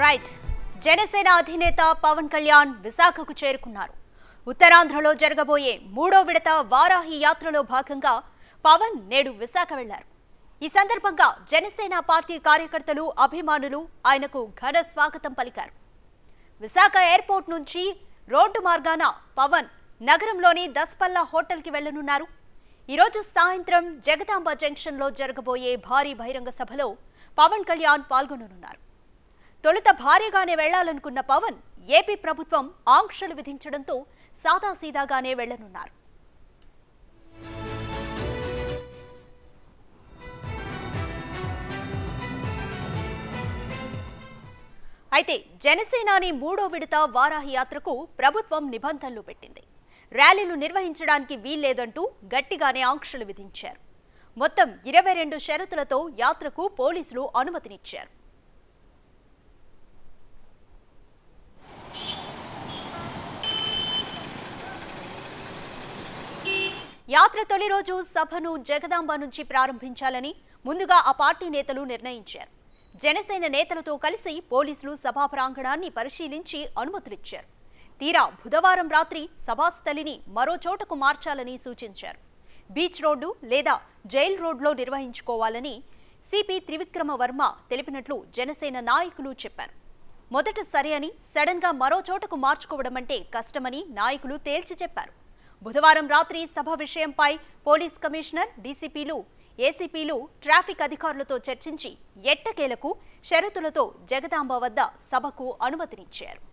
right Janasena అధినేత పవన్ కళ్యాణ్ విశాఖకు చేరుకున్నారు ఉత్తరాంధ్రలో జరగబోయే మూడో విడత వారాహి యాత్రలో భాగంగా పవన్ నేడు విశాఖ వెళ్లారు ఈ సందర్భంగా జనసేన పార్టీ కార్యకర్తలు అభిమానులు ఆయనకు ఘన స్వాగతం పలికారు విశాఖ ఎయిర్పోర్ట్ నుంచి రోడ్డు మార్గాన పవన్ నగరంలోని దస్పల్లా హోటల్కి వెళ్లనున్నారు ఈరోజు సాయంత్రం జగదాంబ జంక్షన్లో జరగబోయే భారీ బహిరంగ సభలో పవన్ కళ్యాణ్ పాల్గొననున్నారు తొలుత భారీగానే వెళ్లాలనుకున్న పవన్ ఏపీ ప్రభుత్వం ఆంక్షలు విధించడంతో సాదాసీదాగానే వెళ్లనున్నారు అయితే జనసేనాని మూడో విడత వారాహి యాత్రకు ప్రభుత్వం నిబంధనలు పెట్టింది ర్యాలీలు నిర్వహించడానికి వీల్లేదంటూ గట్టిగానే ఆంక్షలు విధించారు మొత్తం ఇరవై రెండు షరతులతో యాత్రకు పోలీసులు అనుమతినిచ్చారు యాత్ర తొలి రోజు సభను జగదాంబ నుంచి ప్రారంభించాలని ముందుగా ఆ పార్టీ నేతలు నిర్ణయించారు జనసేన నేతలతో కలిసి పోలీసులు సభా ప్రాంగణాన్ని పరిశీలించి అనుమతులిచ్చారు తీరా బుధవారం రాత్రి సభాస్థలిని మరో చోటకు మార్చాలని సూచించారు బీచ్ రోడ్డు లేదా జైల్ రోడ్లో నిర్వహించుకోవాలని సిపి త్రివిక్రమ వర్మ తెలిపినట్లు జనసేన నాయకులు చెప్పారు మొదట సరే అని సడన్ గా మరో చోటకు మార్చుకోవడం అంటే కష్టమని నాయకులు తేల్చి చెప్పారు బుధవారం రాత్రి సభ విషయంపై పోలీస్ కమిషనర్ డీసీపీలు ఏసీపీలు ట్రాఫిక్ అధికారులతో చర్చించి ఎట్టకేలకు షరతులతో జగదాంబ వద్ద సభకు అనుమతినిచ్చారు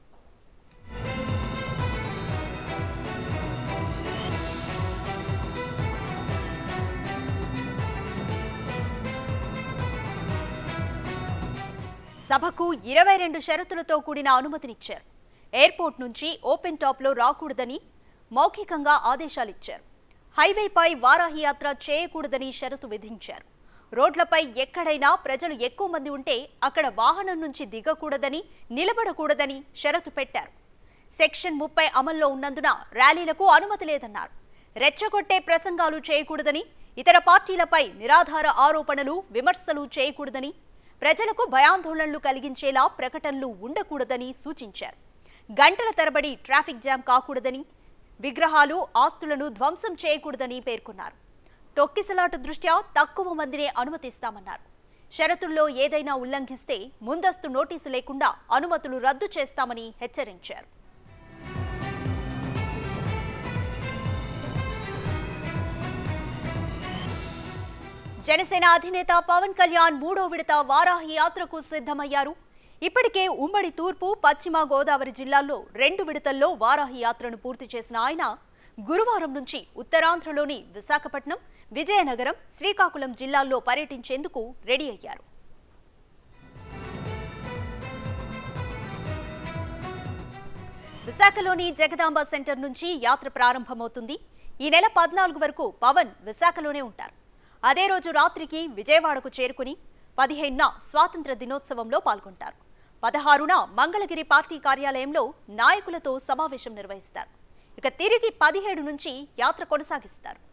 సభకు ఇరవై రెండు షరతులతో కూడిన అనుమతినిచ్చారు ఎయిర్పోర్ట్ నుంచి ఓపెన్ టాప్లో రాకూడదని మౌఖికంగా ఆదేశాలిచ్చారు హైవేపై వారాహి యాత్ర చేయకూడదని షరతు విధించారు రోడ్లపై ఎక్కడైనా ప్రజలు ఎక్కువ మంది ఉంటే అక్కడ వాహనం నుంచి దిగకూడదని నిలబడకూడదని షరతు పెట్టారు సెక్షన్ ముప్పై అమల్లో ఉన్నందున ర్యాలీలకు అనుమతి లేదన్నారు రెచ్చగొట్టే ప్రసంగాలు చేయకూడదని ఇతర పార్టీలపై నిరాధార ఆరోపణలు విమర్శలు చేయకూడదని ప్రజలకు భయాందోళనలు కలిగించేలా ప్రకటనలు ఉండకూడదని సూచించారు గంటల తరబడి ట్రాఫిక్ జామ్ కాకూడదని విగ్రహాలు ఆస్తులను ధ్వంసం చేయకూడదని పేర్కొన్నారు తొక్కిసలాట దృష్ట్యా తక్కువ మందినే అనుమతిస్తామన్నారు షరతుల్లో ఏదైనా ఉల్లంఘిస్తే ముందస్తు నోటీసు లేకుండా అనుమతులు రద్దు చేస్తామని హెచ్చరించారు జనసేన అధినేత పవన్ కళ్యాణ్ మూడో విడత వారాహి యాత్రకు సిద్ధమయ్యారు ఇప్పటికే ఉమ్మడి తూర్పు పశ్చిమ గోదావరి జిల్లాల్లో రెండు విడతల్లో వారాహి యాత్రను పూర్తి చేసిన ఆయన గురువారం నుంచి ఉత్తరాంధ్రలోని విశాఖపట్నం విజయనగరం శ్రీకాకుళం జిల్లాల్లో పర్యటించేందుకు రెడీ అయ్యారు విశాఖలోని జగదాంబ సెంటర్ నుంచి యాత్ర ప్రారంభమవుతుంది ఈ నెల పద్నాలుగు వరకు పవన్ విశాఖలోనే ఉంటారు అదే రోజు రాత్రికి విజయవాడకు చేరుకుని పదిహేనున స్వాతంత్ర దినోత్సవంలో పాల్గొంటారు పదహారున మంగళగిరి పార్టీ కార్యాలయంలో నాయకులతో సమావేశం నిర్వహిస్తారు ఇక తిరిగి పదిహేడు నుంచి యాత్ర కొనసాగిస్తారు